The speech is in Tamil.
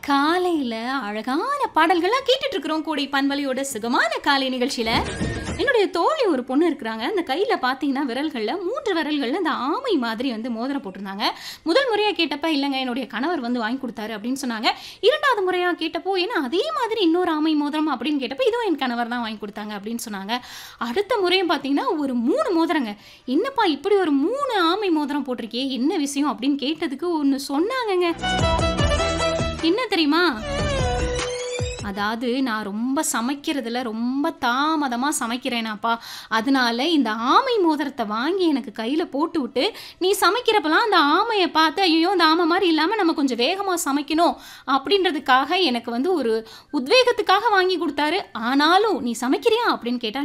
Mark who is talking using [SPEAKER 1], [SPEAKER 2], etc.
[SPEAKER 1] காலையில அழகான பாடல்களா கேட்டுட்டு இருக்கிறோம் கூடை பண்பலையோட சுகமான காலை நிகழ்ச்சியில என்னுடைய தோழி ஒரு பொண்ணு இருக்கிறாங்க அந்த கையில பாத்தீங்கன்னா விரல்கள்ல மூன்று விரல்கள்ல அந்த ஆமை மாதிரி வந்து மோதிரம் போட்டிருந்தாங்க முதல் முறையா கேட்டப்ப இல்லைங்க என்னுடைய கணவர் வந்து வாங்கி கொடுத்தாரு அப்படின்னு சொன்னாங்க இரண்டாவது முறையா கேட்டப்போ ஏன்னா அதே மாதிரி இன்னொரு ஆமை மோதிரம் அப்படின்னு கேட்டப்ப இதுவும் என் கணவர் தான் வாங்கி கொடுத்தாங்க அப்படின்னு சொன்னாங்க அடுத்த முறையும் பார்த்தீங்கன்னா ஒரு மூணு மோதிரங்க என்னப்பா இப்படி ஒரு மூணு ஆமை மோதிரம் போட்டிருக்கியே என்ன விஷயம் அப்படின்னு கேட்டதுக்கு ஒன்று சொன்னாங்கங்க என்ன தெரியுமா அதாவது நான் ரொம்ப சமைக்கிறதுல ரொம்ப தாமதமாக சமைக்கிறேனாப்பா அதனால இந்த ஆமை மோதிரத்தை வாங்கி எனக்கு கையில் போட்டு விட்டு நீ சமைக்கிறப்பலாம் அந்த ஆமையை பார்த்து ஐயோ இந்த ஆமை மாதிரி இல்லாமல் நம்ம கொஞ்சம் வேகமாக சமைக்கணும் அப்படின்றதுக்காக எனக்கு வந்து ஒரு உத்வேகத்துக்காக வாங்கி கொடுத்தாரு ஆனாலும் நீ சமைக்கிறியா அப்படின்னு கேட்டால்